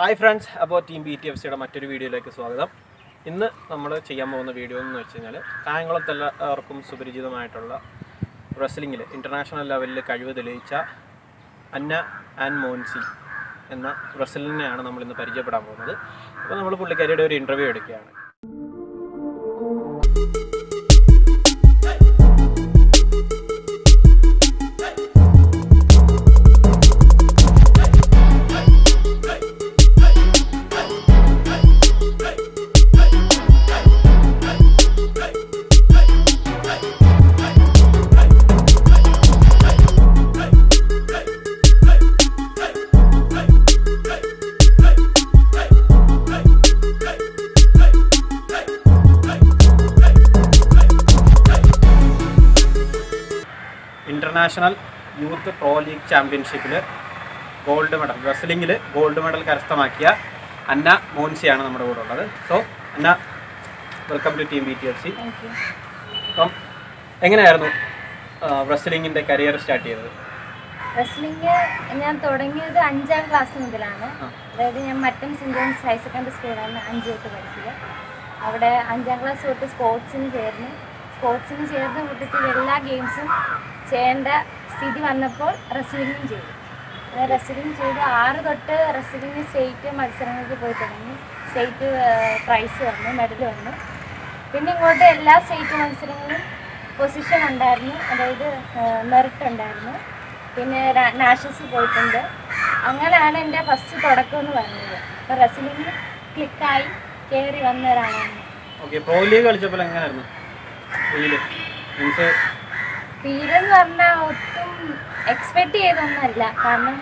Hi friends അപ്പോൾ team B T F സിയുടെ മറ്റൊരു വീഡിയോയിലേക്ക് സ്വാഗതം ഇന്ന് നമ്മൾ ചെയ്യാൻ പോകുന്ന വീഡിയോ എന്ന് വെച്ച് കഴിഞ്ഞാൽ കായംകുളത്ത് എല്ലാവർക്കും സുപരിചിതമായിട്ടുള്ള റെസ്ലിങ്ങിൽ ഇൻ്റർനാഷണൽ ലെവലിൽ കഴിവ് തെളിയിച്ച അന്ന ആൻഡ് മോൻസി എന്ന റെസ്ലിനെയാണ് നമ്മൾ ഇന്ന് പരിചയപ്പെടാൻ പോകുന്നത് അപ്പോൾ നമ്മൾ പുള്ളിക്കാരിയുടെ ഒരു ഇൻ്റർവ്യൂ എടുക്കുകയാണ് ഇൻ്റർനാഷണൽ യൂത്ത് പ്രോ ലീഗ് ചാമ്പ്യൻഷിപ്പിൽ ഗോൾഡ് മെഡൽ റെസ്ലിംഗിൽ ഗോൾഡ് മെഡൽ കരസ്ഥമാക്കിയ അന്ന മോൻസിയാണ് നമ്മുടെ കൂടെ ഉള്ളത് so Anna welcome to team B T F C അപ്പം എങ്ങനെയായിരുന്നു റെസ്ലിംഗിൻ്റെ കരിയർ സ്റ്റാർട്ട് ചെയ്തത് റെസ്ലിംഗ് ഞാൻ തുടങ്ങിയത് അഞ്ചാം ക്ലാസ് മുതലാണ് ആ. അതായത് ഞാൻ മറ്റം സെൻറ് ജോൺസ് ഹയർ സെക്കൻഡറി സ്കൂളിലാണ് അഞ്ച് തൊട്ട് പഠിച്ചത് അവിടെ അഞ്ചാം ക്ലാസ് തൊട്ട് സ്പോർട്സിന് ചേർന്നു സ്പോർട്സിന് ചേർന്ന കൂട്ടത്തിൽ എല്ലാ ഗെയിംസും ചെയ്യേണ്ട സ്ഥിതി വന്നപ്പോൾ റെസ്ലിംഗും ചെയ്തു അങ്ങനെ റെസ്ലിംഗ് ചെയ്ത് ആറ് തൊട്ട് റെസ്ലിംഗ് സ്റ്റേറ്റ് മത്സരങ്ങൾക്ക് പോയി തുടങ്ങി സ്റ്റേറ്റ് പ്രൈസ് വന്നു മെഡൽ വന്നു പിന്നെ ഇങ്ങോട്ട് എല്ലാ സ്റ്റേറ്റ് മത്സരങ്ങളും പൊസിഷൻ ഉണ്ടായിരുന്നു അതായത് മെറിറ്റ് ഉണ്ടായിരുന്നു പിന്നെ നാഷണൽസ് പോയിട്ടുണ്ട് അങ്ങനെയാണ് എൻ്റെ ഫസ്റ്റ് തുടക്കം എന്ന് പറയുന്നത് അപ്പോൾ റെസ്ലിംഗ് ക്ലിക്കായി കയറി വന്ന ഒരാളാണ് ഓക്കെ പ്രോ ലീഗ് കളിച്ചപ്പോൾ എങ്ങനെയായിരുന്നു ഫീല് മീൻസ് ഫീലെന്ന് പറഞ്ഞാൽ ഒട്ടും എക്സ്പെക്റ്റ് ചെയ്തൊന്നുമല്ല കാരണം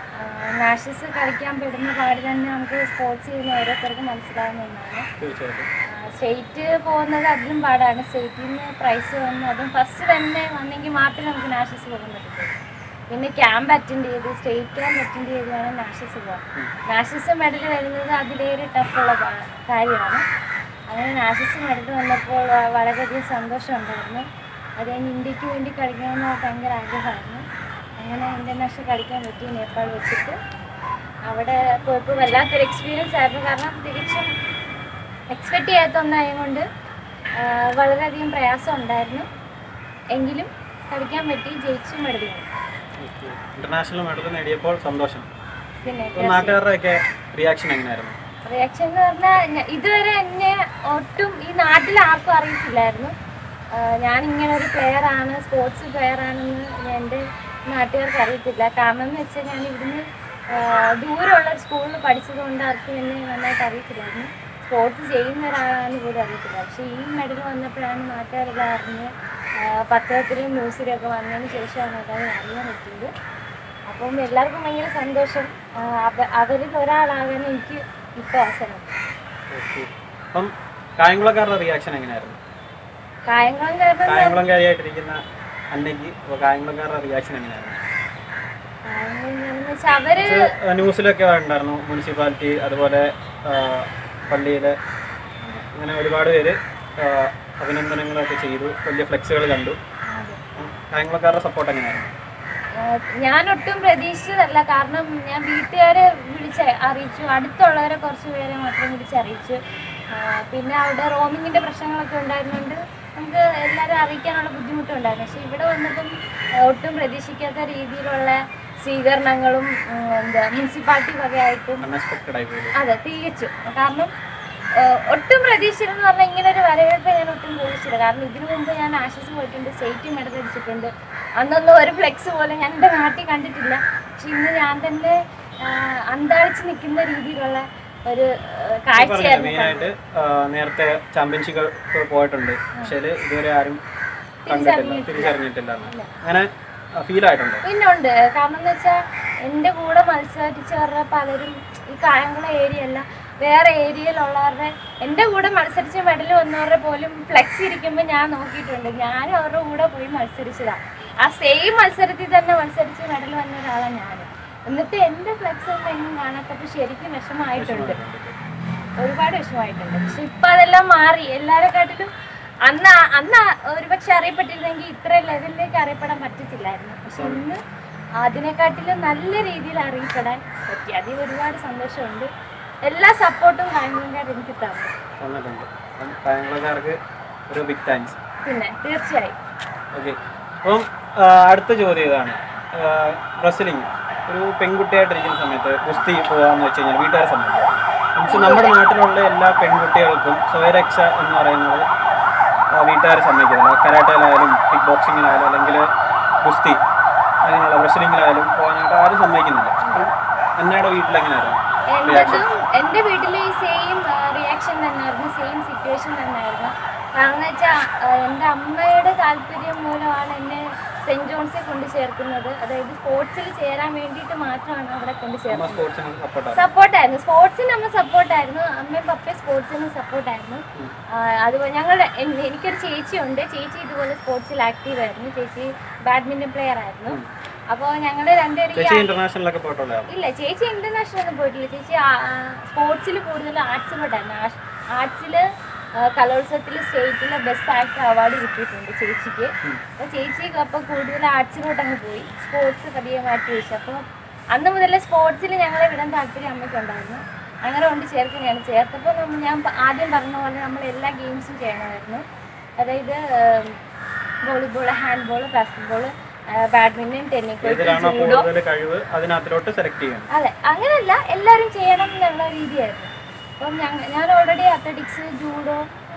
നാഷണൽസ് കളിക്കാൻ പെടുന്ന പാട് തന്നെ നമുക്ക് സ്പോർട്സ് ചെയ്യുന്ന ഓരോരുത്തർക്കും മനസ്സിലാവുന്ന ഒന്നാണ് തീർച്ചയായിട്ടും സ്റ്റേറ്റ് പോകുന്നത് അതിലും പാടാണ് സ്റ്റേറ്റിൽ നിന്ന് പ്രൈസ് വന്നു അതും ഫസ്റ്റ് തന്നെ വന്നെങ്കിൽ മാത്രമേ നമുക്ക് നാഷണൽസ് പോകാൻ പറ്റത്തുള്ളൂ പിന്നെ ക്യാമ്പ് അറ്റൻഡ് ചെയ്ത് സ്റ്റേറ്റ് ക്യാമ്പ് അറ്റൻഡ് ചെയ്ത് വേണം നാഷണൽസ് പോകാൻ നാഷണൽസ് മെഡൽ വരുന്നത് അതിലേറെ ടഫുള്ള കാ- കാര്യമാണ് അങ്ങനെ നാഷണൽസ് മെഡൽ വന്നപ്പോൾ വ- വളരെയധികം സന്തോഷമുണ്ടായിരുന്നു അത് കഴിഞ്ഞ് ഇന്ത്യക്ക് വേണ്ടി കളിക്കണമെന്ന് ഭയങ്കര ആഗ്രഹമായിരുന്നു അങ്ങനെ ഇൻ്റർനാഷണൽ കളിക്കാൻ പറ്റി നേപ്പാൾ വെച്ചിട്ട് അവിടെ പോയപ്പോൾ വല്ലാത്തൊരു എക്സ്പീരിയൻസ് ആയിരുന്നു കാരണം തിരിച്ചും എക്സ്പെക്റ്റ് ചെയ്യാത്ത ഒന്നായതുകൊണ്ട് ആ, വളരെയധികം പ്രയാസം ഉണ്ടായിരുന്നു എങ്കിലും കളിക്കാൻ പറ്റി ജയിച്ചു മെഡൽ വാങ്ങി. ഇന്റർനാഷണൽ മെഡൽ നേടിയപ്പോൾ സന്തോഷം പിന്നെ അപ്പോൾ നാട്ടുകാരുടെയൊക്കെ റിയാക്ഷൻ എങ്ങനെയായിരുന്നു റിയാക്ഷൻ എന്ന് പറഞ്ഞാൽ ഇതുവരെ എന്നെ ഒട്ടും ഈ നാട്ടിൽ ആർക്കും അറിയത്തില്ലായിരുന്നു ആ, ഞാൻ ഇങ്ങനെ ഒരു പ്ലെയർ ആണ് സ്പോർട്സ് പ്ലെയർ ആണെന്ന് എൻ്റെ നാട്ടുകാർക്ക് അറിയത്തില്ല കാരണം എന്ന് വെച്ചാൽ ഞാൻ ഇവിടുന്ന് ആ, ദൂരമുള്ള ഒരു സ്കൂളിൽ പഠിച്ചത് കൊണ്ട് ആർക്കും എന്നെ നന്നായിട്ട് അറിയത്തില്ലായിരുന്നു സ്പോർട്സ് ചെയ്യുന്ന ഒരാളാണെന്ന് പോലും അറിയത്തില്ല പക്ഷേ ഈ മെഡൽ വന്നപ്പോഴാണ് നാട്ടുകാരെല്ലാം അറിഞ്ഞ് ആ, പത്രത്തിലും ന്യൂസിലും ഒക്കെ വന്നതിന് ശേഷമാണ് അതായത് അറിയാൻ പറ്റിയത് അപ്പം എല്ലാവർക്കും ഭയങ്കര സന്തോഷം ആ, അവ- അവരിൽ ഒരാളാകാൻ എനിക്ക് ഇപ്പോൾ അവസരം ഓക്കെ അപ്പം കായംകുളക്കാരുടെ റിയാക്ഷൻ എങ്ങനെയായിരുന്നു കായംകുളം കാരണം കായംകുളംകാരിയായിട്ടിരിക്കുന്ന അന്നയ്ക്ക് അപ്പോൾ കായംകുളക്കാരുടെ റിയാക്ഷൻ എങ്ങനെയായിരുന്നു കായംകുളം എന്ന് വെച്ചാൽ അവര് ഇത് ന്യൂസിലൊക്കെ ഉണ്ടായിരുന്നു മുനിസിപ്പാലിറ്റി അതുപോലെ ആ, പള്ളിയിലെ അങ്ങനെ ഒരുപാട് പേര് ആ, അഭിനന്ദനങ്ങളൊക്കെ ചെയ്തു വലിയ ഫ്ലെക്സുകൾ കണ്ടു അപ്പം കായംകുളക്കാരുടെ സപ്പോർട്ട് എങ്ങനെയായിരുന്നു ആ, ഞാൻ ഒട്ടും പ്രതീക്ഷിച്ചതല്ല കാരണം ഞാൻ വീട്ടുകാരെ വിളിച്ച് അറിയിച്ചു അടുത്തുള്ളവരെ കുറച്ച് പേരെ മാത്രം വിളിച്ച് അറിയിച്ചു ആ, പിന്നെ അവിടെ റോമിങ്ങിൻ്റെ പ്രശ്നങ്ങളൊക്കെ ഉണ്ടായിരുന്നുകൊണ്ട് നമുക്ക് എല്ലാവരും അറിയിക്കാനുള്ള ബുദ്ധിമുട്ടുണ്ടായിരുന്നു പക്ഷേ ഇവിടെ വന്നപ്പം ആ, ഒട്ടും പ്രതീക്ഷിക്കാത്ത രീതിയിലുള്ള സ്വീകരണങ്ങളും ഉം, എന്താ മുനിസിപ്പാലിറ്റി വകയായിട്ടും അൺഎക്സ്പെക്റ്റഡ് ആയി പോയി അതെ തികച്ചും കാരണം ഏഹ്, ഒട്ടും പ്രതീക്ഷിച്ചില്ലെന്ന് പറഞ്ഞാൽ ഇങ്ങനെ ഒരു വരവേൽപ്പ് ഞാൻ ഒട്ടും പ്രതീക്ഷിച്ചില്ല കാരണം ഇതിനു മുമ്പ് ഞാൻ ആശസ് പോയിട്ടുണ്ട് സ്റ്റേറ്റ് മെഡൽ അടിച്ചിട്ടുണ്ട് അന്നൊന്നും ഒരു ഫ്ലെക്സ് പോലും ഞാൻ എൻ്റെ നാട്ടിൽ കണ്ടിട്ടില്ല പക്ഷെ ഇന്ന് ഞാൻ തന്നെ ആഹ്, അന്താളിച്ച് നിൽക്കുന്ന രീതിയിലുള്ള ഒരു ഏഹ്, കാഴ്ചയായിരുന്നു മെയിനായിട്ട് നേരത്തെ ചാമ്പ്യൻഷിപ്പ് പോയിട്ടുണ്ട് പക്ഷേ ഇതുവരെ ആരും കണ്ടിട്ടില്ല തിരിച്ചറിഞ്ഞിട്ടില്ല എന്ന്. അങ്ങനെ ഫീൽ ആയിട്ടുണ്ടോ പിന്നെ ഉണ്ട് കാരണം എന്ന് വെച്ചാൽ എൻ്റെ കൂടെ മത്സരിച്ചവരുടെ പലരും ഈ കായംകുളം ഏരിയ അല്ല വേറെ ഏരിയയിലുള്ളവരുടെ എൻ്റെ കൂടെ മത്സരിച്ച് മെഡൽ വന്നവരുടെ പോലും ഫ്ലെക്സ് ഇരിക്കുമ്പോൾ ഞാൻ നോക്കിയിട്ടുണ്ട് ഞാനും അവരുടെ കൂടെ പോയി മത്സരിച്ചതാണ് ആ സെയിം മത്സരത്തിൽ തന്നെ മത്സരിച്ച് മെഡൽ വന്ന ഒരാളാണ് ഞാൻ എന്നിട്ട് എൻ്റെ ഫ്ലെക്സ് ഒന്നും എങ്ങും കാണാത്തപ്പോൾ ശരിക്കും വിഷമമായിട്ടുണ്ട് ഒരുപാട് വിഷമമായിട്ടുണ്ട് പക്ഷെ ഇപ്പൊ അതെല്ലാം മാറി എല്ലാരെക്കാട്ടിലും അന്ന് ആ- അന്ന് ആ ഒരുപക്ഷെ അറിയപ്പെട്ടിരുന്നെങ്കിൽ ഇത്ര ലെവലിലേക്ക് അറിയപ്പെടാൻ പറ്റത്തില്ലായിരുന്നു പക്ഷെ ഇന്ന് അതിനെക്കാട്ടിലും നല്ല രീതിയിൽ അറിയപ്പെടാൻ പറ്റി അതിൽ ഒരുപാട് സന്തോഷമുണ്ട് എല്ലാ സപ്പോർട്ടും കായംകുളംകാർ എനിക്ക് തന്നു തന്നിട്ടുണ്ട് അപ്പം കായംകുളക്കാർക്ക് ഒരു ബിഗ് താങ്ക്സ് പിന്നെ തീർച്ചയായും ഓക്കെ അപ്പം ആ, അടുത്ത ചോദ്യം ഇതാണ് റെസ്ലിംഗ് ഒരു പെൺകുട്ടിയായിട്ടിരിക്കുന്ന സമയത്ത് ഗുസ്തി പോകാന്ന് വെച്ച് കഴിഞ്ഞാൽ വീട്ടുകാരെ സംബന്ധിച്ച് മീൻസ് നമ്മുടെ നാട്ടിലുള്ള എല്ലാ പെൺകുട്ടികൾക്കും സ്വയരക്ഷ എന്ന് പറയുന്നത് ആ, വീട്ടുകാരെ സമ്മതിക്കുന്നില്ല കരാട്ടയിലായാലും കിക്ക് ബോക്സിങ്ങിലായാലും അല്ലെങ്കിൽ ഗുസ്തി അങ്ങനെയുള്ള റെസ്ലിങ്ങിലായാലും പോകാനായിട്ട് ആരും സമ്മതിക്കുന്നില്ല അപ്പം എന്നയുടെ വീട്ടിലെങ്ങനെയായിരുന്നു എന്റേതും എൻ്റെ വീട്ടിൽ ഈ സെയിം റിയാക്ഷൻ തന്നെയായിരുന്നു സെയിം സിറ്റുവേഷൻ തന്നെയായിരുന്നു കാരണം എന്ന് വെച്ചാൽ എൻ്റെ അമ്മയുടെ താല്പര്യം മൂലമാണ് എന്നെ സെൻറ് ജോൺസിൽ കൊണ്ട് ചേർക്കുന്നത് അതായത് സ്പോർട്സിൽ ചേരാൻ വേണ്ടിയിട്ട് മാത്രമാണ് അവിടെ കൊണ്ട് അമ്മ ചേർക്കുന്നത് സ്പോർട്സിന് സപ്പോർട്ടാണ് സപ്പോർട്ടായിരുന്നു സ്പോർട്സിന് അമ്മ സപ്പോർട്ടായിരുന്നു അമ്മയും പപ്പയും സ്പോർട്സിന് സപ്പോർട്ടായിരുന്നു അതുപോലെ ഞങ്ങൾ എനിക്കൊരു ചേച്ചിയുണ്ട് ചേച്ചി ഇതുപോലെ സ്പോർട്സിൽ ആക്റ്റീവ് ആയിരുന്നു ചേച്ചി ബാഡ്മിൻ്റൺ പ്ലെയർ ആയിരുന്നു അപ്പോൾ ഞങ്ങൾ രണ്ടുപേരും ഈ ചേച്ചി ഇന്റർനാഷണലൊക്കെ പോയിട്ടുള്ളതാണ് ഇല്ല ചേച്ചി ഇന്റർനാഷണൽ ഒന്നും പോയിട്ടില്ല ചേച്ചി സ്പോർട്സിൽ കൂടുതൽ ആർട്സ് പോയിട്ടായിരുന്നു ആർട്സിൽ കലോത്സവത്തിൽ സ്റ്റേറ്റിലെ ബെസ്റ്റ് ആക്ടർ അവാർഡ് കിട്ടിയിട്ടുണ്ട് ചേച്ചിക്ക് അപ്പോൾ ചേച്ചി അപ്പോൾ കൂടുതൽ ആർട്സിലോട്ട് അങ്ങ് പോയി സ്പോർട്സ് പതിയെ മാറ്റി വെച്ചു അപ്പോൾ അന്ന് മുതൽ സ്പോർട്സിൽ ഞങ്ങളെ വിടാൻ താല്പര്യം അമ്മയ്ക്കുണ്ടായിരുന്നു അങ്ങനെ കൊണ്ട് ചേർക്കുകയാണ് ചേർത്തപ്പോൾ നമ്മ- ഞാൻ പ- ആദ്യം പറഞ്ഞ പോലെ നമ്മൾ എല്ലാ ഗെയിംസും ചെയ്യണമായിരുന്നു അതായത് volleyball handball basketball badminton tennis ഏതിലാണോ ജൂഡോ കൂടുതൽ കഴിവ് അതിനകത്തിലോട്ട് സെലക്ട് ചെയ്യണം അതെ അങ്ങനെയല്ല എല്ലാവരും ചെയ്യണം എന്നുള്ള രീതിയായിരുന്നു അപ്പം ഞങ്ങ ഞാൻ already athletics judo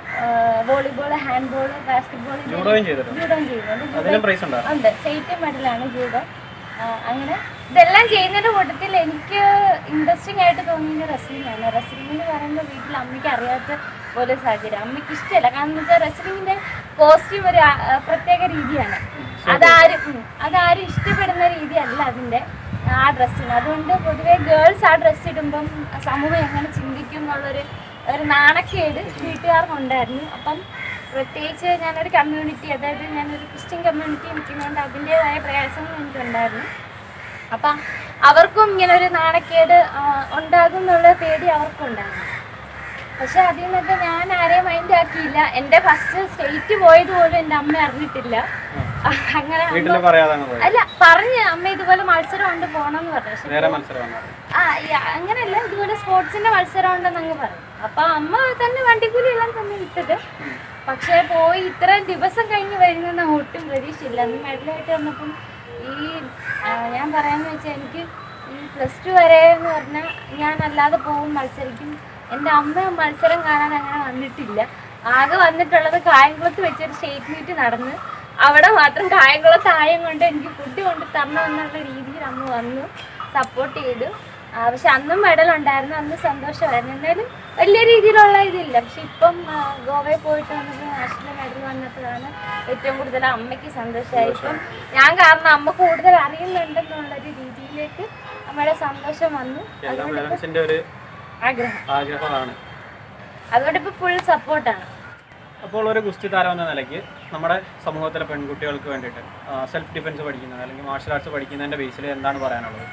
volleyball handball basketball ജൂഡോയും ചെയ്തിട്ടുണ്ട് ജൂഡോയും ചെയ്യുന്നുണ്ട് അതിലും പ്രൈസ് ഉണ്ടായിരുന്നു ഉണ്ട് സ്റ്റേറ്റ് മെഡലാണ് ജൂഡോ ആ, അങ്ങനെ ഇതെല്ലാം ചെയ്യുന്നതിന്റെ കൂട്ടത്തിൽ എനിക്ക് ഇൻട്രസ്റ്റിംഗ് ആയിട്ട് തോന്നിയത് റെസ്ലിംഗ് ആണ് റെസ്ലിംഗ് എന്ന് പറയുമ്പോൾ വീട്ടിൽ അമ്മയ്ക്ക് അറിയാത്ത പോലെ സാഹചര്യം അമ്മയ്ക്ക് ഇഷ്ടമല്ല കാരണം എന്ന് വെച്ചാൽ റെസ്ലിംഗിന്റെ കോസ്റ്റ്യൂം ഒരു ആ, ആ, പ്രത്യേക രീതിയാണ് അതാരും ഉം, അതാരും ഇഷ്ടപ്പെടുന്ന രീതിയല്ല അതിന്റെ ആ ഡ്രസ്സിന് അതുകൊണ്ട് പൊതുവെ ഗേൾസ് ആ ഡ്രസ്സ് ഇടുമ്പം സമൂഹം എങ്ങനെ ചിന്തിക്കും എന്നുള്ളൊരു ഒരു നാണക്കേട് വീട്ടുകാർക്കുണ്ടായിരുന്നു അപ്പം പ്രത്യേകിച്ച് ഞാനൊരു കമ്മ്യൂണിറ്റി അതായത് ഞാനൊരു ക്രിസ്ത്യൻ കമ്മ്യൂണിറ്റി നിൽക്കുന്നതുകൊണ്ട് അതിൻ്റെതായ പ്രയാസങ്ങൾ എനിക്കുണ്ടായിരുന്നു അപ്പം അവർക്കും ഇങ്ങനെ ഒരു നാണക്കേട് ആ, ഉണ്ടാകും എന്നുള്ള പേടി അവർക്കും ഉണ്ടായിരുന്നു പക്ഷെ അതിൽ നിന്നൊക്കെ ഞാൻ ആരെയും മൈൻഡ് ആക്കിയില്ല എൻ്റെ ഫസ്റ്റ് സ്റ്റേറ്റ് പോയത് പോലും എൻ്റെ അമ്മ അറിഞ്ഞിട്ടില്ല അങ്ങനെ വീട്ടിൽ പറയാതെ അങ്ങ് പോയി അല്ല പറഞ്ഞ് അമ്മ ഇതുപോലെ മത്സരം ഉണ്ട് പോണെന്ന് പറഞ്ഞു പക്ഷെ നേരെ മത്സരമാണ് ആ ഈ അങ്ങനെയല്ല ഇതുപോലെ സ്പോർട്സിന്റെ മത്സരം ഉണ്ടെന്ന് അങ്ങ് പറഞ്ഞു അപ്പൊ അമ്മ തന്നെ വണ്ടിക്കൂലി എല്ലാം തന്നെ വിട്ടത് പക്ഷേ പോയി ഇത്രയും ദിവസം കഴിഞ്ഞ് വരുന്ന ഒട്ടും പ്രതീക്ഷയില്ല അന്ന് മെഡലായിട്ട് വന്നപ്പം ഈ ആ, ഞാൻ പറയാന്ന് വെച്ചാൽ എനിക്ക് ഈ പ്ലസ് ടു വരെ എന്ന് പറഞ്ഞാൽ ഞാൻ അല്ലാതെ പോകും മത്സരിക്കും എൻ്റെ അമ്മ മത്സരം കാണാൻ അങ്ങനെ വന്നിട്ടില്ല ആകെ വന്നിട്ടുള്ളത് കായംകുളത്ത് വെച്ചൊരു സ്റ്റേറ്റ് മീറ്റ് നടന്ന് അവിടെ മാത്രം കായംകുളത്ത് ആയം കൊണ്ട് എനിക്ക് ഫുഡ് കൊണ്ട് തരണം എന്നുള്ള രീതിയിൽ അമ്മ വന്നു സപ്പോർട്ട് ചെയ്തു ആ, പക്ഷെ അന്നും മെഡൽ ഉണ്ടായിരുന്നു അന്ന് സന്തോഷമായിരുന്നു എന്നാലും വലിയ രീതിയിലുള്ള ഇതില്ല പക്ഷെ ഇപ്പം ആ, ഗോവയിൽ പോയിട്ട് വന്നപ്പോൾ നാഷണൽ മെഡൽ വന്നപ്പോഴാണ് ഏറ്റവും കൂടുതൽ അമ്മയ്ക്ക് സന്തോഷമായി ഇപ്പം ഞാൻ കാരണം അമ്മ കൂടുതൽ അറിയുന്നുണ്ടെന്നുള്ളൊരു രീതിയിലേക്ക് അമ്മയുടെ സന്തോഷം വന്നു എല്ലാ പേരൻസിന്റെ ഒരു ആഗ്രഹം ആഗ്രഹമാണ് അതുകൊണ്ട് ഇപ്പൊ ഫുൾ സപ്പോർട്ടാണ് അപ്പോൾ ഒരു ഗുസ്തി താരം എന്ന നിലയ്ക്ക് നമ്മുടെ സമൂഹത്തിലെ പെൺകുട്ടികൾക്ക് വേണ്ടിയിട്ട് സെൽഫ് ഡിഫെൻസ് പഠിക്കുന്നത് അല്ലെങ്കിൽ മാർഷൽ ആർട്സ് പഠിക്കുന്നതിന്റെ ബേസിൽ എന്താണ് പറയാനുള്ളത്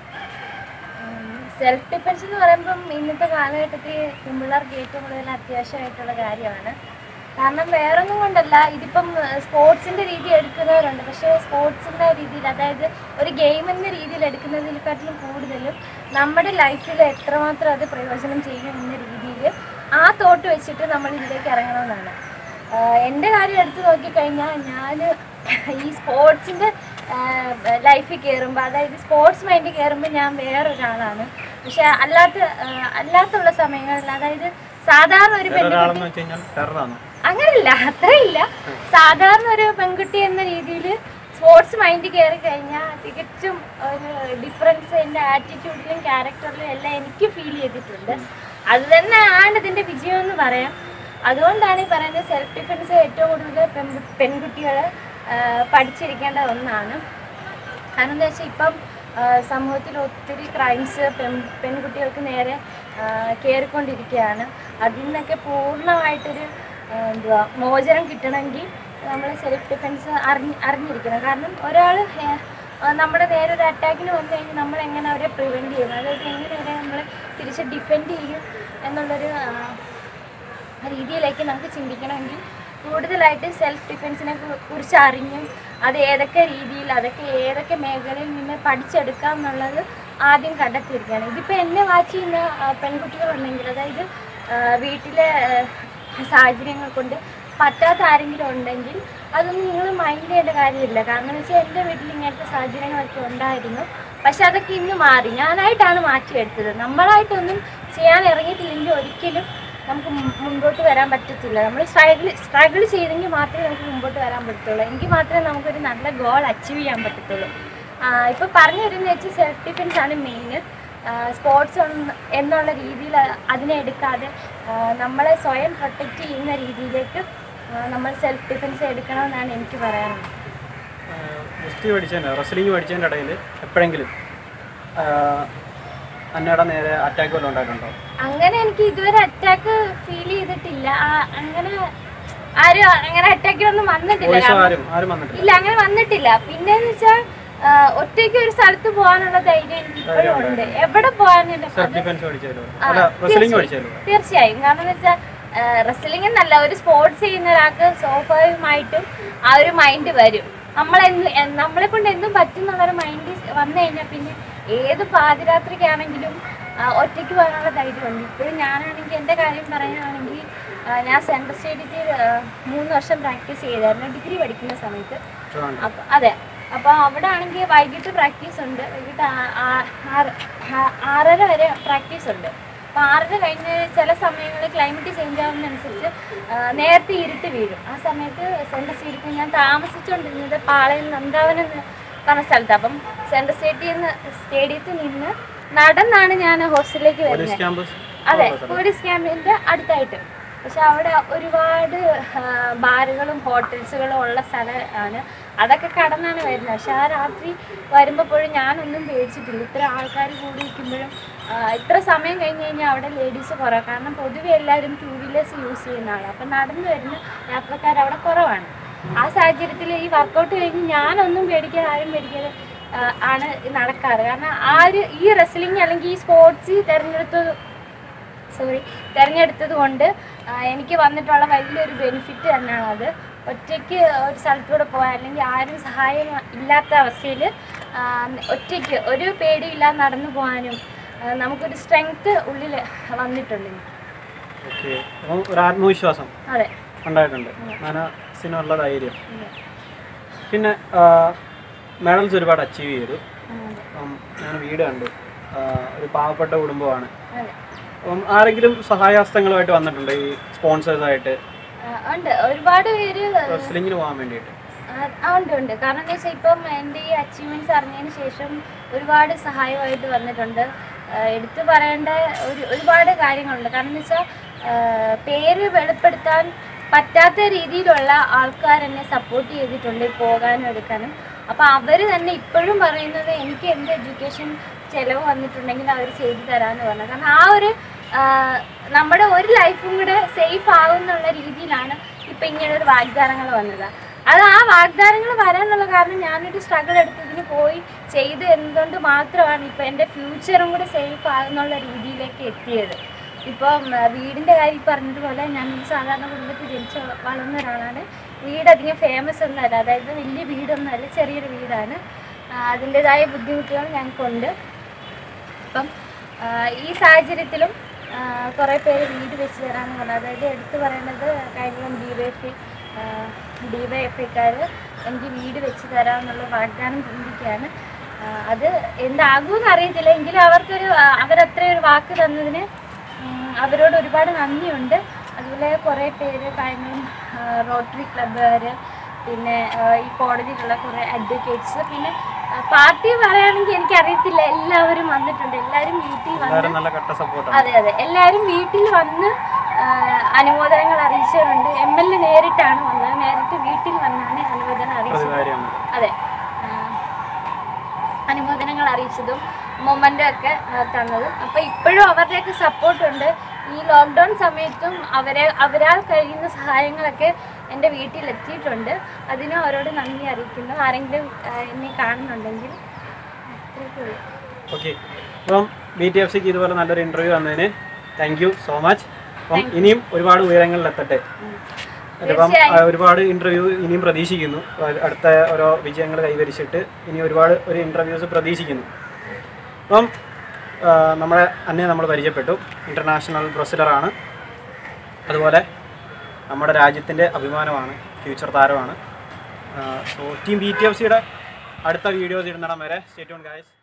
സെൽഫ് ഡിഫെൻസ് എന്ന് പറയുമ്പം ഇന്നത്തെ കാലഘട്ടത്തിൽ പെൺപിള്ളേർക്ക് ഏറ്റവും കൂടുതൽ അത്യാവശ്യമായിട്ടുള്ള കാര്യമാണ് കാരണം വേറൊന്നും കൊണ്ടല്ല ഇതിപ്പം സ്പോർട്സിൻ്റെ രീതി എടുക്കുന്നവരുണ്ട് പക്ഷേ സ്പോർട്സിൻ്റെ രീതിയിൽ അതായത് ഒരു ഗെയിം എന്ന രീതിയിൽ എടുക്കുന്നതിനെക്കാട്ടിലും കൂടുതലും നമ്മുടെ ലൈഫിൽ എത്രമാത്രം അത് പ്രയോജനം ചെയ്യും എന്ന രീതിയിൽ ആ തോട്ട് വെച്ചിട്ട് നമ്മൾ ഇതിലേക്ക് ഇറങ്ങണമെന്നാണ് ആഹ് എൻ്റെ കാര്യം എടുത്തു നോക്കിക്കഴിഞ്ഞാൽ ഞാൻ ഈ സ്പോർട്സിൻ്റെ ലൈഫിൽ കയറുമ്പോൾ അതായത് സ്പോർട്സ് മൈൻഡിൽ കയറുമ്പോൾ ഞാൻ വേറൊരാളാണ് പക്ഷെ അല്ലാത്ത ആഹ് അല്ലാത്തുള്ള സമയങ്ങളിൽ അതായത് സാധാരണ ഒരു പെൺകുട്ടി ഒരാളെന്ന് വെച്ച് കഴിഞ്ഞാൽ ടെററാണ് അങ്ങനെയില്ല അത്രയില്ല സാധാരണ ഒരു പെൺകുട്ടി എന്ന രീതിയിൽ സ്പോർട്സ് മൈൻഡിൽ കയറി കഴിഞ്ഞാൽ തികച്ചും ഒരു ഡിഫറൻസ് എൻ്റെ ആറ്റിറ്റ്യൂഡിലും ക്യാരക്ടറിലും എല്ലാം എനിക്ക് ഫീൽ ചെയ്തിട്ടുണ്ട് അത് തന്നെയാണ് ഇതിൻ്റെ വിജയം എന്ന് പറയാം അതുകൊണ്ടാണ് ഈ പറയുന്നത് സെൽഫ് ഡിഫെൻസ് ഏറ്റവും കൂടുതൽ പെൺ പെൺകുട്ടികൾ പഠിച്ചിരിക്കേണ്ട ഒന്നാണ് കാരണം എന്താ വെച്ചാൽ ഇപ്പം ആ, സമൂഹത്തിൽ ഒത്തിരി ക്രൈംസ് പെൺ പെൺകുട്ടികൾക്ക് നേരെ ആ, കയറിക്കൊണ്ടിരിക്കുകയാണ് അതിൽ നിന്നൊക്കെ പൂർണ്ണമായിട്ടൊരു ആ, എന്തുവാ മോചനം കിട്ടണമെങ്കിൽ നമ്മൾ സെൽഫ് ഡിഫെൻസ് അറിഞ്ഞ് അറിഞ്ഞിരിക്കണം കാരണം ഒരാൾ നമ്മുടെ നേരെ ഒരു അറ്റാക്കിന് വന്നു കഴിഞ്ഞാൽ നമ്മൾ എങ്ങനെ അവരെ പ്രിവെൻറ്റ് ചെയ്യും അതായത് എങ്ങനെ അവരെ നമ്മൾ തിരിച്ച് ഡിഫെൻഡ് ചെയ്യും എന്നുള്ളൊരു ആ, രീതിയിലേക്ക് നമുക്ക് ചിന്തിക്കണമെങ്കിൽ കൂടുതലായിട്ട് സെൽഫ് ഡിഫെൻസിനെ കുറിച്ച് അറിഞ്ഞും അത് ഏതൊക്കെ രീതിയിൽ അതൊക്കെ ഏതൊക്കെ മേഖലയിൽ നിന്ന് പഠിച്ചെടുക്കാം എന്നുള്ളത് ആദ്യം കണ്ടെത്തിയിരിക്കുകയാണ് ഇതിപ്പോൾ എന്നെ വാച്ച് ചെയ്യുന്ന ആ, പെൺകുട്ടികളുണ്ടെങ്കിൽ അതായത് ആ, വീട്ടിലെ ആ, സാഹചര്യങ്ങൾ കൊണ്ട് പറ്റാത്ത ആരെങ്കിലും ഉണ്ടെങ്കിൽ അതൊന്നും നിങ്ങൾ മൈൻഡ് ചെയ്യേണ്ട കാര്യമില്ല കാരണം എന്ന് വെച്ചാൽ എൻ്റെ വീട്ടിൽ ഇങ്ങനത്തെ സാഹചര്യങ്ങളൊക്കെ ഉണ്ടായിരുന്നു പക്ഷെ അതൊക്കെ ഇന്ന് മാറി ഞാനായിട്ടാണ് മാറ്റിയെടുത്തത് നമ്മളായിട്ടൊന്നും ചെയ്യാൻ ഇറങ്ങിയിട്ടില്ലെങ്കിൽ ഒരിക്കലും നമുക്ക് മു- മുമ്പോട്ട് വരാൻ പറ്റത്തില്ല നമ്മൾ സ്ട്രഗിൾ സ്ട്രഗിൾ ചെയ്തെങ്കിൽ മാത്രമേ നമുക്ക് മുമ്പോട്ട് വരാൻ പറ്റത്തുള്ളൂ എങ്കിൽ മാത്രമേ നമുക്കൊരു നല്ല ഗോൾ അച്ചീവ് ചെയ്യാൻ പറ്റത്തുള്ളൂ ഇപ്പോൾ പറഞ്ഞു വരുന്നത് വെച്ചാൽ സെൽഫ് ഡിഫെൻസ് ആണ് മെയിൻ സ്പോർട്സ് എന്നുള്ള രീതിയിൽ അതിനെ എടുക്കാതെ ആ, നമ്മളെ സ്വയം പ്രൊട്ടക്റ്റ് ചെയ്യുന്ന രീതിയിലേക്ക് ആ, നമ്മൾ സെൽഫ് ഡിഫെൻസ് എടുക്കണമെന്നാണ് എനിക്ക് പറയാനുള്ളത് ഗുസ്തി പഠിച്ചതിൻ്റെ റെസ്ലിംഗ് പഠിച്ചതിൻ്റെ ഇടയിൽ എപ്പോഴെങ്കിലും അന്നയുടെ നേരെ അറ്റാക്ക് വല്ലതും ഉണ്ടായിട്ടുണ്ടോ അങ്ങനെ എനിക്ക് ഇതുവരെ അറ്റാക്ക് ഫീൽ ചെയ്തിട്ടില്ല ആ, അങ്ങനെ ആരും അങ്ങനെ അറ്റാക്കിനൊന്നും വന്നിട്ടില്ല വോയിസ് കാരണം- ആരും ആരും വന്നിട്ടില്ല ഇല്ല അങ്ങനെ വന്നിട്ടില്ല പിന്നെന്ന് വെച്ചാൽ ഒറ്റയ്ക്ക് ഒരു സ്ഥലത്ത് പോകാനുള്ള ധൈര്യം എനിക്ക് ഇപ്പോഴും ഉണ്ട് എവിടെ പോകാനും സെൽഫ് ഡിഫെൻസ് പഠിച്ചതിലോ ആ, അല്ല റെസ്ലിംഗ് തീർച്ചയായും. പഠിച്ചതിലോ തീർച്ചയായും കാരണം എന്ന് വെച്ചാൽ റെസ്ലിംഗ് എന്നല്ല ഒരു സ്പോർട്സ് ചെയ്യുന്ന ഒരാൾക്ക് സ്വാഭാവികമായിട്ടും ആ ഒരു മൈൻഡ് വരും നമ്മളെന്ന് എ- നമ്മളെ കൊണ്ട് എന്തും പറ്റും എന്നുള്ളൊരു മൈൻഡ് വന്നു കഴിഞ്ഞാൽ പിന്നെ ഏത് പാതിരാത്രിക്കാണെങ്കിലും ആ, ഒറ്റയ്ക്ക് പോകാനുള്ള ധൈര്യമുണ്ട് ഇപ്പോഴും ഞാനാണെങ്കിൽ എൻ്റെ കാര്യം പറയുകയാണെങ്കിൽ ആ, ഞാൻ സെൻട്രൽ സ്റ്റേഡിയത്തിൽ മൂന്ന് വർഷം പ്രാക്ടീസ് ചെയ്തായിരുന്നു ഡിഗ്രി പഠിക്കുന്ന സമയത്ത് ട്രിവാൻഡ്രം. അപ്പൊ അതെ അപ്പോൾ അവിടെ ആണെങ്കിൽ വൈകിട്ട് പ്രാക്ടീസ് ഉണ്ട് വൈകിട്ട് ആ- ആ- ആറ് ആ- ആറര വരെ പ്രാക്ടീസ് ഉണ്ട് അപ്പോൾ ആറര കഴിഞ്ഞ് ചില സമയങ്ങളിൽ ക്ലൈമറ്റ് ചേഞ്ച് ആവുന്നതനുസരിച്ച് ആ, നേരത്തെ ഇരുട്ട് വീഴും ആ സമയത്ത് സെൻട്രൽ സ്റ്റേഡിയത്തിൽ ഞാൻ താമസിച്ചുകൊണ്ടിരുന്നത് പാളയം നന്ദാവനം എന്ന് പറഞ്ഞ സ്ഥലത്ത് അപ്പം സെൻട്രൽ സ്റ്റേഡിയത്തിൽ നിന്ന് സ്റ്റേഡിയത്തിൽ നിന്ന് നടന്നാണ് ഞാൻ ഹോസ്റ്റലിലേക്ക് വരുന്നത് പോലീസ് ക്യാമ്പസ് അതെ പോലീസ് ക്യാമ്പിന്റെ അടുത്തായിട്ട് പക്ഷെ അവിടെ ഒരുപാട് ആ, ബാറുകളും ഹോട്ടൽസുകളും ഉള്ള സ്ഥലമാണ് അതൊക്കെ കടന്നാണ് വരുന്നത് പക്ഷെ ആ രാത്രി വരുമ്പോഴും ഞാനൊന്നും പേടിച്ചിട്ടില്ല ഇത്ര ആൾക്കാർ കൂടി ഇരിക്കുമ്പോഴും ആ, ഇത്ര സമയം കഴിഞ്ഞ് കഴിഞ്ഞാൽ അവിടെ ലേഡീസ് കുറവാണ് കാരണം പൊതുവെ എല്ലാവരും ടൂ വീലേഴ്സ് യൂസ് ചെയ്യുന്ന ആളാണ് അപ്പം നടന്നു വരുന്ന യാത്രക്കാർ അവിടെ കുറവാണ് ആ സാഹചര്യത്തിൽ ഈ വർക്കൗട്ട് കഴിഞ്ഞ് ഞാനൊന്നും പേടിക്കാതെ ആരും പേടിക്കാതെ ആ, ആണ് നടക്കാറ് കാരണം ആ ഒരു ഈ റെസ്ലിംഗ് അല്ലെങ്കിൽ ഈ സ്പോർട്സ് തിരഞ്ഞെടുത്തത് സോറി തിരഞ്ഞെടുത്തത് കൊണ്ട് ആ, എനിക്ക് വന്നിട്ടുള്ള വലിയൊരു ബെനിഫിറ്റ് തന്നെയാണ് അത് ഒറ്റയ്ക്ക് ഒരു സ്ഥലത്തൂടെ പോകാൻ അല്ലെങ്കിൽ ആരും സഹായം ഇല്ലാത്ത അവസ്ഥയിൽ ഒറ്റയ്ക്ക് ഒരു പേടിയില്ലാതെ നടന്നു പോകാനും ആ, നമുക്കൊരു സ്ട്രെങ്ത് ഉള്ളിൽ വന്നിട്ടുണ്ട് എനിക്ക്. ഓക്കെ അപ്പം ഒരു ആത്മവിശ്വാസം അതെ ഉണ്ടായിട്ടുണ്ട് മനസ്സിനുള്ള ധൈര്യം പിന്നെ മെഡൽസ് ഒരുപാട് അച്ചീവ് ചെയ്തു ഉം, അപ്പം ഞാൻ വീട് കണ്ടു ആ, ഒരു പാവപ്പെട്ട കുടുംബമാണ് അതെ അപ്പം ആരെങ്കിലും സഹായഹസ്തങ്ങളുമായിട്ട് വന്നിട്ടുണ്ട് ഈ സ്പോൺസേഴ്സായിട്ട് ആ, ഉണ്ട് ഒരുപാട് പേര് റെസ്ലിങ്ങിന് പോകാൻ വേണ്ടിയിട്ട് ആ, ആ, ഉണ്ട് ഉണ്ട് കാരണം എന്താ വെച്ചാൽ ഇപ്പം എൻ്റെ ഈ അച്ചീവ്മെൻറ്റ്സ് അറിഞ്ഞതിന് ശേഷം ഒരുപാട് സഹായമായിട്ട് വന്നിട്ടുണ്ട് ആ, എടുത്തു പറയേണ്ട ഒരു ഒരുപാട് കാര്യങ്ങളുണ്ട് കാരണം എന്ന് വെച്ചാൽ പേര് വെളിപ്പെടുത്താൻ പറ്റാത്ത രീതിയിലുള്ള ആൾക്കാർ എന്നെ സപ്പോർട്ട് ചെയ്തിട്ടുണ്ട് പോകാനും എടുക്കാനും അപ്പോൾ അവർ തന്നെ ഇപ്പോഴും പറയുന്നത് എനിക്ക് എന്ത് എഡ്യൂക്കേഷൻ ചിലവ് വന്നിട്ടുണ്ടെങ്കിൽ അവർ ചെയ്തു തരാമെന്ന് പറഞ്ഞു കാരണം ആ ഒരു ആ, നമ്മുടെ ഒരു ലൈഫും കൂടെ സേഫ് ആകുന്നുള്ള രീതിയിലാണ് ഇപ്പം ഇങ്ങനെ ഒരു വാഗ്ദാനങ്ങൾ വന്നത് അത് ആ വാഗ്ദാനങ്ങൾ വരാനുള്ള കാരണം ഞാനൊരു സ്ട്രഗിൾ എടുത്തതിന് പോയി ചെയ്ത് എന്നതുകൊണ്ട് മാത്രമാണ് ഇപ്പം എൻ്റെ ഫ്യൂച്ചറും കൂടെ സേഫ് ആകുന്നുള്ള രീതിയിലേക്ക് എത്തിയത് ഇപ്പം ആ, വീടിൻ്റെ കാര്യം പറഞ്ഞതുപോലെ ഞാനൊരു സാധാരണ കുടുംബത്തിൽ ജനിച്ച് വളർന്ന ഒരാളാണ് വീട് അധികം ഫേമസ് ഒന്നുമല്ല അതായത് വലിയ വീടൊന്നുമല്ല ചെറിയൊരു വീടാണ് ആ, അതിൻ്റെതായ ബുദ്ധിമുട്ടുകൾ ഞങ്ങൾക്കുണ്ട് അപ്പം ആ, ഈ സാഹചര്യത്തിലും കുറേ പേര് വീട് വെച്ച് തരാമെന്ന് പറഞ്ഞു അതായത് എടുത്തു പറയുന്നത് കഴിഞ്ഞ D Y F D Y F ഐക്കാർ എനിക്ക് വീട് വെച്ച് തരാമെന്നുള്ള വാഗ്ദാനം തന്നിരിക്കുകയാണ് ആ, അത് എന്താകുമെന്ന് അറിയത്തില്ല എങ്കിലും അവർക്കൊരു ആ, അവരത്രയും ഒരു വാക്ക് തന്നതിന് ഉം, അവരോട് ഒരുപാട് നന്ദിയുണ്ട് അതുപോലെ കുറേ പേര് കാര്യങ്ങളും റോട്ടറി ക്ലബ്ബുകാർ പിന്നെ ആ, ഈ കോടതിയിലുള്ള കുറേ അഡ്വക്കേറ്റ്സ് പിന്നെ ആ, പാർട്ടി പറയുകയാണെങ്കിൽ എനിക്കറിയത്തില്ല എല്ലാവരും വന്നിട്ടുണ്ട് എല്ലാവരും വീട്ടിൽ വന്ന് എല്ലാവരും നല്ല കട്ട സപ്പോർട്ടാണ് അതെ അതെ എല്ലാവരും വീട്ടിൽ വന്ന് ആ, അനുമോദനങ്ങൾ അറിയിച്ചവരുണ്ട് എം എൽ എ നേരിട്ടാണ് വന്നത് നേരിട്ട് വീട്ടിൽ വന്നാണ് അനുമോദനം അറിയിച്ചത് കാര്യമാണ് അതെ ആ, അനുമോദനങ്ങൾ അറിയിച്ചതും മൊമെൻ്റ് ഒക്കെ ആ, തന്നതും അപ്പോൾ ഇപ്പോഴും അവരുടെയൊക്കെ സപ്പോർട്ടുണ്ട് ഈ ലോക്ക്ഡൗൺ സമയത്തും അവരെ അവരാൽ കഴിയുന്ന സഹായങ്ങളൊക്കെ എൻ്റെ വീട്ടിൽ എത്തിയിട്ടുണ്ട് അതിനും അവരോട് നന്ദി അറിയിക്കുന്നു ആരെങ്കിലും ആ, എന്നെ കാണുന്നുണ്ടെങ്കിൽ അത്രയൊക്കെ ഉള്ളൂ ഓക്കെ അപ്പം ബി ടി എഫ് സിക്ക് ഇതുപോലെ നല്ലൊരു ഇൻ്റർവ്യൂ വന്നതിന് താങ്ക് യു സോ മച്ച് അപ്പം ഇനിയും ഒരുപാട് ഉയരങ്ങളിൽ എത്തട്ടെ അപ്പം ആ, ഒരുപാട് ഇന്റർവ്യൂ ഇനിയും പ്രതീക്ഷിക്കുന്നു അ- അടുത്ത ഓരോ വിജയങ്ങൾ കൈവരിച്ചിട്ട് ഇനി ഒരുപാട് ഒരു ഇന്റർവ്യൂസ് പ്രതീക്ഷിക്കുന്നു അപ്പം ആ, നമ്മളെ അന്നേ നമ്മൾ പരിചയപ്പെട്ടു ഇൻ്റർനാഷണൽ പ്രൊസിഡറാണ് അതുപോലെ നമ്മുടെ രാജ്യത്തിൻ്റെ അഭിമാനമാണ് ഫ്യൂച്ചർ താരമാണ് so team B T F സിയുടെ അടുത്ത വീഡിയോസ് ഇടുന്നിടം വരെ സ്റ്റേറ്റ് ഗായ്സ്